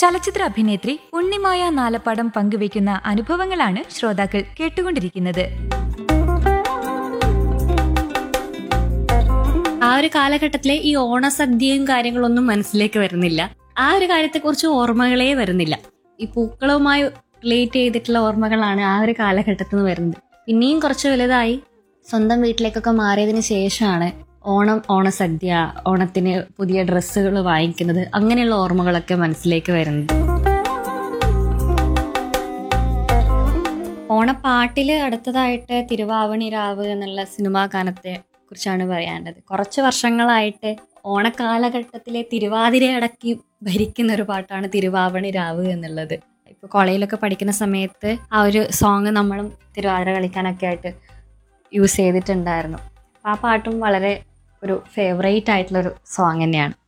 ചലച്ചിത്ര അഭിനേത്രി ഉണ്ണിമായ നാലപ്പാടം പങ്കുവയ്ക്കുന്ന അനുഭവങ്ങളാണ് ശ്രോതാക്കൾ കേട്ടുകൊണ്ടിരിക്കുന്നത് ആ ഒരു കാലഘട്ടത്തിലെ ഈ ഓണസദ്യയും കാര്യങ്ങളൊന്നും മനസ്സിലേക്ക് വരുന്നില്ല ആ ഒരു കാര്യത്തെക്കുറിച്ച് ഓർമ്മകളേ വരുന്നില്ല ഈ പൂക്കളുമായി റിലേറ്റ് ചെയ്തിട്ടുള്ള ഓർമ്മകളാണ് ആ ഒരു കാലഘട്ടത്തിൽ നിന്ന് വരുന്നത് പിന്നെയും കുറച്ച് വലുതായി സ്വന്തം വീട്ടിലേക്കൊക്കെ മാറിയതിന് ശേഷമാണ് ഓണം ഓണസദ്യ ഓണത്തിന് പുതിയ ഡ്രസ്സുകൾ വാങ്ങിക്കുന്നത് അങ്ങനെയുള്ള ഓർമ്മകളൊക്കെ മനസ്സിലേക്ക് വരുന്നത് ഓണപ്പാട്ടില് അടുത്തതായിട്ട് തിരുവാവണി രാവ് എന്നുള്ള സിനിമാ ഗാനത്തെ കുറിച്ചാണ് പറയാനുള്ളത് കുറച്ച് വർഷങ്ങളായിട്ട് ഓണക്കാലഘട്ടത്തിലെ തിരുവാതിര അടക്കി ഭരിക്കുന്ന ഒരു പാട്ടാണ് തിരുവാവണി രാവ് എന്നുള്ളത് ഇപ്പോൾ കോളേജിലൊക്കെ പഠിക്കുന്ന സമയത്ത് ആ ഒരു സോങ് നമ്മളും തിരുവാതിര കളിക്കാനൊക്കെ ആയിട്ട് യൂസ് ചെയ്തിട്ടുണ്ടായിരുന്നു ആ പാട്ടും വളരെ ഒരു ഫേവറേറ്റ് ആയിട്ടുള്ളൊരു സോങ് തന്നെയാണ്